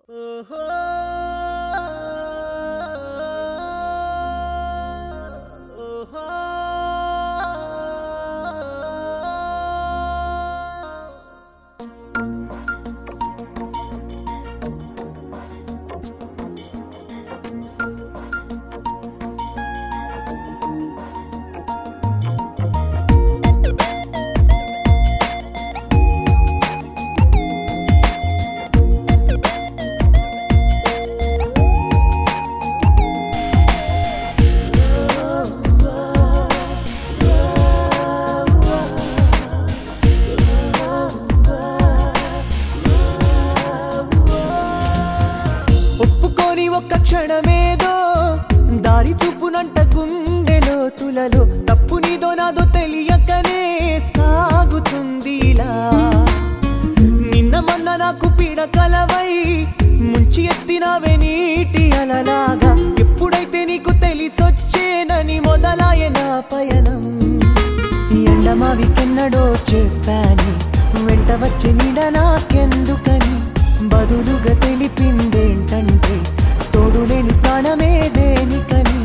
ఒప్పుకొని ఒక్క క్షణమేదో దారి చూపునంట గుండెలో తులలో తప్పు నీదో నాదో తెలియకనే సాగుతుంది ఇలా నిన్న మొన్న నాకు పీడ కలవై ముంచి ఎత్తినవే నీటి అలలాగా ఎప్పుడైతే నీకు తెలిసొచ్చేనని మొదలాయ నా పయనం ఈ ఎండమావికెన్నడో చెప్పాను వెంట వచ్చి నీడ నాకెందుకని బదులుగా తెలిపిందేంటంటే తోడులేని ప్రాణమే దేనికని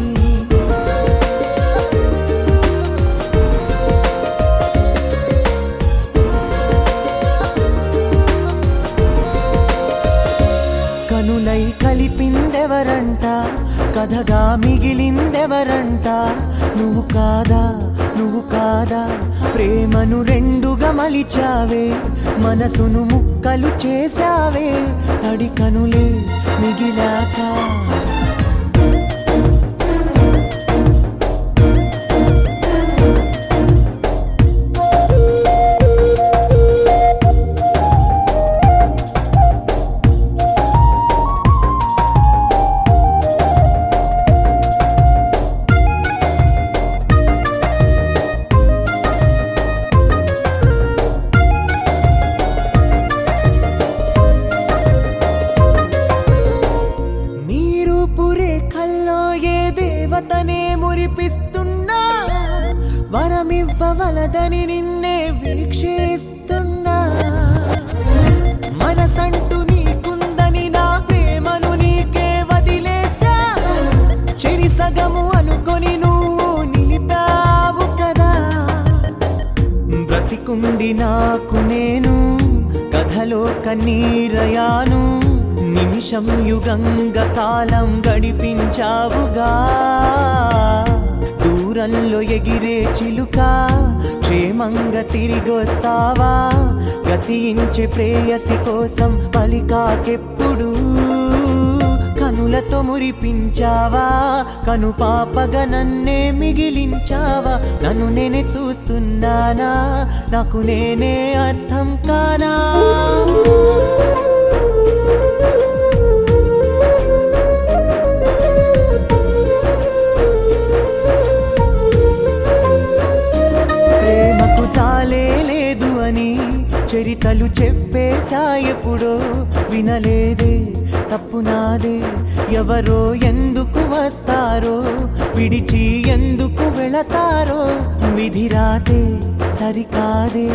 కనులై కలిపిందెవరంట కథగా మిగిలిందెవరంట నువ్వు కాదా నువ్వు కాదా ప్రేమను రెండుగా మలిచావే మనసును ముక్కలు చేశావే తడి కనులే మిగిలాక మీరు పురే కల్లో ఏ దేవతనే మురిపిస్తున్నా వరమివ్వవలదని నిన్నే వీక్షిస్తున్నా మనసంటూ నీకుందని నా ప్రేమను నీకే వదిలేసా చెరి సగము అనుకొని నువ్వు నిలిపావు కదా బ్రతికుండి నాకు నేను కథలో కన్నీరయాను నిమిషం యుగంగా కాలం గడిపించావుగా దూరంలో ఎగిరే చిలుక క్షేమంగా తిరిగొస్తావా గతించే ప్రేయసి కోసం పలికాకెప్పుడు కనులతో మురిపించావా కను పాపగా నన్నే మిగిలించావా నన్ను నేనే చూస్తున్నానా నాకు నేనే అర్థం కానా ప్రేమకు చాలే లేదు అని చరితలు చెప్పేశా ఎప్పుడో వినలేదే తప్పు నాదే ఎవరో ఎందుకు వస్తారో విడిచి ఎందుకు వెళతారో విధిరాతే సరికాదే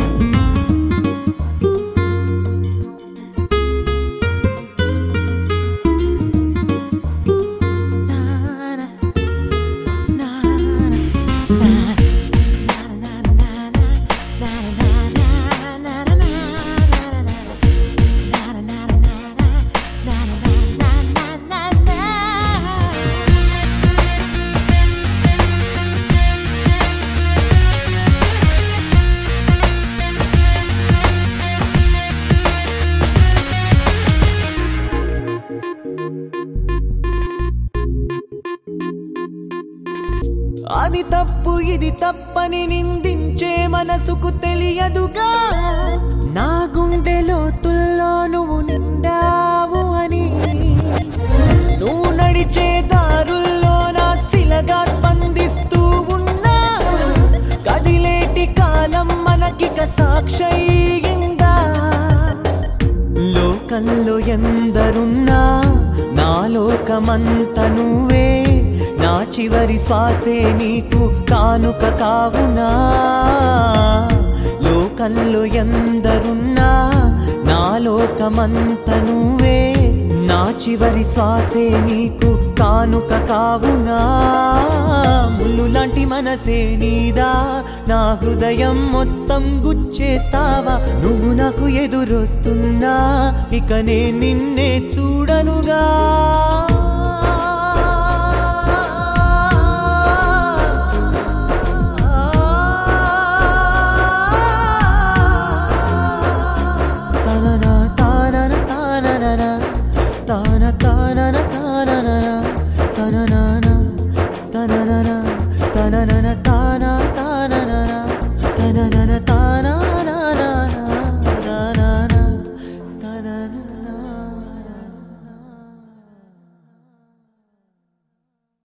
అది తప్పు ఇది తప్పని నిందించే మనసుకు తెలియదుగా నా గుండె లోతుల్లో నువ్వు నిండావు అని నువ్వు నడిచే దారుల్లో నా శిలగా స్పందిస్తూ ఉన్నా కదిలేటి కాలం మనకిక సాక్షయిందా లోకంలో ఎందరున్నా నా లోకమంత నువ్వే నా చివరి శ్వాసే నీకు కానుక కావునా లోకంలో ఎందరున్నా నా లోకమంత నువ్వే నా చివరి శ్వాసే నీకు కానుక కావునా ముళ్ళు లాంటి మనసే నీదా నా హృదయం మొత్తం గుచ్చేస్తావా నువ్వు నాకు ఎదురొస్తున్నా ఇక నే నిన్నే చూడనుగా